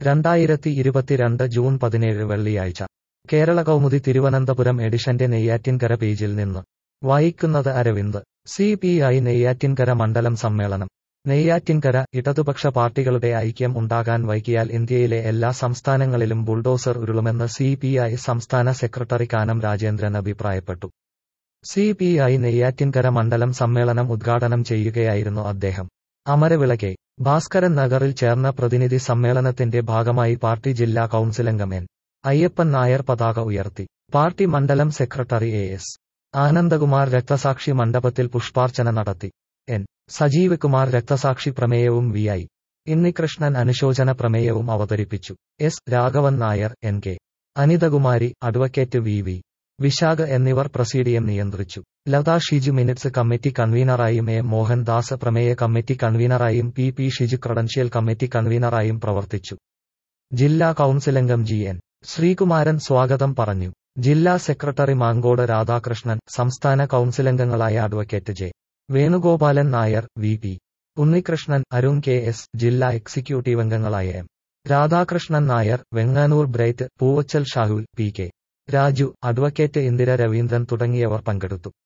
രണ്ടായിരത്തി ഇരുപത്തിരണ്ട് ജൂൺ പതിനേഴ് വെള്ളിയാഴ്ച കേരള കൗമുദി തിരുവനന്തപുരം എഡിഷന്റെ നെയ്യാറ്റിൻകര പേജിൽ നിന്ന് വായിക്കുന്നത് Aravind C P I Neyyattinkara മണ്ഡലം സമ്മേളനം നെയ്യാറ്റിൻകര ഇടതുപക്ഷ പാർട്ടികളുടെ ഐക്യം ഉണ്ടാകാൻ വൈകിയാൽ ഇന്ത്യയിലെ എല്ലാ സംസ്ഥാനങ്ങളിലും ബുൾഡോസർ ഉരുളുമെന്ന് സി പി ഐ സംസ്ഥാന സെക്രട്ടറി കാനം രാജേന്ദ്രൻ അഭിപ്രായപ്പെട്ടു സി പി ഐ നെയ്യാറ്റിൻകര മണ്ഡലം സമ്മേളനം ഉദ്ഘാടനം ചെയ്യുകയായിരുന്നു അദ്ദേഹം അമരവിള കെ ഭാസ്കരൻ നഗറിൽ ചേർന്ന പ്രതിനിധി സമ്മേളനത്തിന്റെ ഭാഗമായി പാർട്ടി ജില്ലാ കൌൺസിലംഗം എൻ അയ്യപ്പൻ നായർ പതാക ഉയർത്തി പാർട്ടി മണ്ഡലം സെക്രട്ടറി എ എസ് ആനന്ദകുമാർ രക്തസാക്ഷി മണ്ഡപത്തിൽ പുഷ്പാർച്ചന നടത്തി എൻ സജീവ് കുമാർ രക്തസാക്ഷി പ്രമേയവും വി ഐ ഇന്നികൃഷ്ണൻ അനുശോചന പ്രമേയവും അവതരിപ്പിച്ചു S Raghavan Nair N K Anithakumari advocate V V Vishakh എന്നിവർ പ്രസീഡിയം നിയന്ത്രിച്ചു ലതാ ഷിജു മിനിറ്റ്സ് കമ്മിറ്റി കൺവീനറായും എ മോഹൻദാസ് പ്രമേയ കമ്മിറ്റി കൺവീനറായും P P Shiju credential committee കൺവീനറായും പ്രവർത്തിച്ചു ജില്ലാ കൌൺസിലംഗം ജി എൻ ശ്രീകുമാരൻ സ്വാഗതം പറഞ്ഞു ജില്ലാ സെക്രട്ടറി മാങ്കോട് രാധാകൃഷ്ണൻ സംസ്ഥാന കൌൺസിലംഗങ്ങളായ advocate J Venugopalan Nair V P Unnikrishnan Arun K S ജില്ലാ എക്സിക്യൂട്ടീവ് അംഗങ്ങളായ M Radhakrishnan Nair Venganoor Bright Poovachal Shahul P K Raju advocate Indira Raveendran തുടങ്ങിയവർ പങ്കെടുത്തു